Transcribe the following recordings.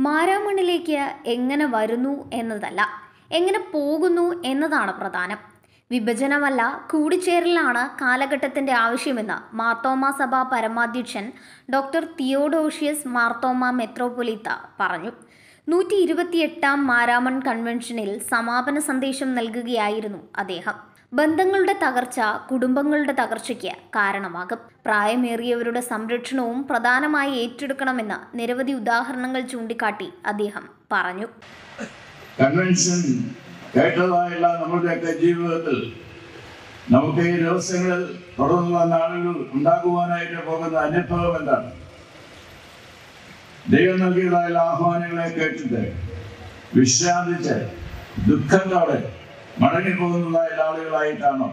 മാരാമണ്ണിലേക്ക് എങ്ങനെ വരുന്നു എന്നതല്ല എങ്ങനെ പോകുന്നു എന്നതാണ് പ്രധാനം വിഭജനമല്ല കൂടിച്ചേരലാണ് കാലഘട്ടത്തിന്റെ ആവശ്യമെന്ന് മാർത്തോമ സഭ പരമാധ്യക്ഷൻ ഡോക്ടർ തിയോഡോഷ്യസ് മാർത്തോമ മെത്രോപൊലിത്ത പറഞ്ഞു നൂറ്റി ഇരുപത്തിയെട്ടാം മാരാമൺ കൺവെൻഷനിൽ സമാപന സന്ദേശം നൽകുകയായിരുന്നു അദ്ദേഹം ബന്ധങ്ങളുടെ തകർച്ച കുടുംബങ്ങളുടെ തകർച്ചയ്ക്ക് കാരണമാകും പ്രായമേറിയവരുടെ സംരക്ഷണവും പ്രധാനമായി ഏറ്റെടുക്കണമെന്ന് നിരവധി ഉദാഹരണങ്ങൾ ചൂണ്ടിക്കാട്ടി അദ്ദേഹം പറഞ്ഞു കൺവെൻഷൻ കേട്ടതായുള്ള നമ്മുടെയൊക്കെ ജീവിതത്തിൽ നമുക്ക് ഈ ദിവസങ്ങളിൽ തുടർന്നുള്ള നാളുകൾ ഉണ്ടാകുവാനായിട്ട് പോകുന്ന അനുഭവം എന്താണ് ദൈവം നൽകിയതായുള്ള ആഹ്വാനങ്ങളെ കേട്ടിട്ട് വിശ്രാന്തിച്ച് ദുഃഖത്തോടെ മടങ്ങിപ്പോകുന്നതായുള്ള ആളുകളായിട്ടാണോ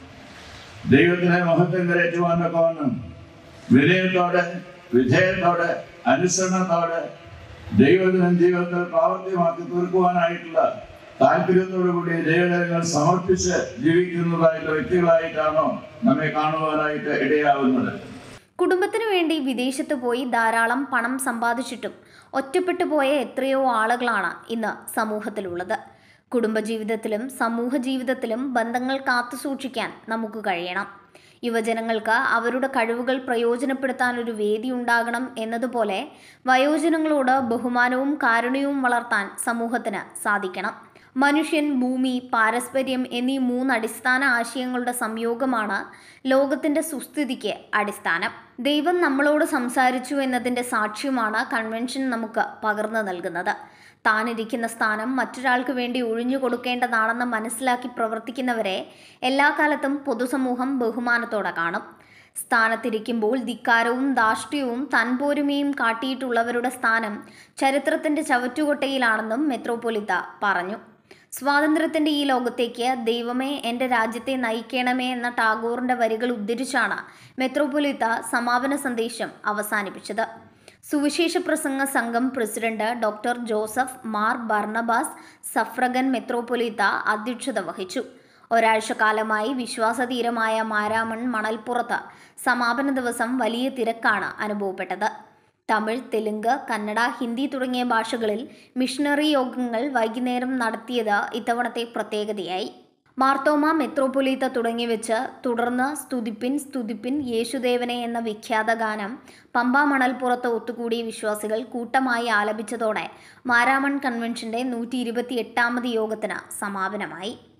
ദൈവത്തിനെ മഹത്വം കരയറ്റുവാനൊക്കെ വന്ന് വിനയത്തോടെ വിധേയത്തോടെ അനുസരണത്തോടെ ദൈവത്തിനും ജീവിതത്തിൽ പ്രാവർത്തികമാക്കി തീർക്കുവാനായിട്ടുള്ള താല്പര്യത്തോടു കൂടി ദൈവകരങ്ങൾ സമർപ്പിച്ച് ജീവിക്കുന്നതായിട്ടുള്ള വ്യക്തികളായിട്ടാണോ നമ്മെ കാണുവാനായിട്ട് ഇടയാവുന്നത് കുടുംബത്തിനു വേണ്ടി വിദേശത്ത് പോയി ധാരാളം പണം സമ്പാദിച്ചിട്ടും ഒറ്റപ്പെട്ടു പോയ എത്രയോ ആളുകളാണ് ഇന്ന് സമൂഹത്തിലുള്ളത് കുടുംബജീവിതത്തിലും സമൂഹ ജീവിതത്തിലും ബന്ധങ്ങൾ കാത്തു സൂക്ഷിക്കാൻ നമുക്ക് കഴിയണം യുവജനങ്ങൾക്ക് അവരുടെ കഴിവുകൾ പ്രയോജനപ്പെടുത്താൻ ഒരു വേദി ഉണ്ടാകണം എന്നതുപോലെ വയോജനങ്ങളോട് ബഹുമാനവും കാരുണ്യവും വളർത്താൻ സമൂഹത്തിന് സാധിക്കണം മനുഷ്യൻ ഭൂമി പാരസ്പര്യം എന്നീ മൂന്ന് അടിസ്ഥാന ആശയങ്ങളുടെ സംയോഗമാണ് ലോകത്തിന്റെ സുസ്ഥിതിക്ക് അടിസ്ഥാനം ദൈവം നമ്മളോട് സംസാരിച്ചു എന്നതിന്റെ സാക്ഷ്യമാണ് കൺവെൻഷൻ നമുക്ക് പകർന്നു നൽകുന്നത് താനിരിക്കുന്ന സ്ഥാനം മറ്റൊരാൾക്ക് വേണ്ടി ഒഴിഞ്ഞു കൊടുക്കേണ്ടതാണെന്ന് മനസ്സിലാക്കി പ്രവർത്തിക്കുന്നവരെ എല്ലാ കാലത്തും പൊതുസമൂഹം ബഹുമാനത്തോടെ കാണും സ്ഥാനത്തിരിക്കുമ്പോൾ ധിക്കാരവും ധാർഷ്ട്യവും തൻപോരുമയും കാട്ടിയിട്ടുള്ളവരുടെ സ്ഥാനം ചരിത്രത്തിന്റെ ചവറ്റുകൊട്ടയിലാണെന്നും മെത്രോപൊലിത്ത പറഞ്ഞു സ്വാതന്ത്ര്യത്തിന്റെ ഈ ലോകത്തേക്ക് ദൈവമേ എൻ്റെ രാജ്യത്തെ നയിക്കണമേ എന്ന ടാഗോറിന്റെ വരികൾ ഉദ്ധരിച്ചാണ് മെത്രോപൊലിത്ത സമാപന സന്ദേശം അവസാനിപ്പിച്ചത് സുവിശേഷ പ്രസംഗ സംഘം president doctor Joseph Mar Barnabas suffragan metropolitan അധ്യക്ഷത വഹിച്ചു ഒരാഴ്ച കാലമായി വിശ്വാസതീരമായ മാരാമൺ മണൽപ്പുറത്ത് സമാപന ദിവസം വലിയ തിരക്കാണ് അനുഭവപ്പെട്ടത് തമിഴ് തെലുങ്ക് കന്നഡ ഹിന്ദി തുടങ്ങിയ ഭാഷകളിൽ മിഷണറി യോഗങ്ങൾ വൈകുന്നേരം നടത്തിയത് ഇത്തവണത്തെ പ്രത്യേകതയായി മാർത്തോമ മെത്രോപൊലീത്ത തുടങ്ങി വെച്ച് തുടർന്ന് സ്തുതിപ്പിൻ സ്തുതിപ്പിൻ യേശുദേവനെ എന്ന വിഖ്യാത ഗാനം പമ്പ മണൽപ്പുറത്ത് ഒത്തുകൂടിയ വിശ്വാസികൾ കൂട്ടമായി ആലപിച്ചതോടെ മാരാമൺ കൺവെൻഷന്റെ നൂറ്റി ഇരുപത്തി എട്ടാമത് യോഗത്തിന് സമാപനമായി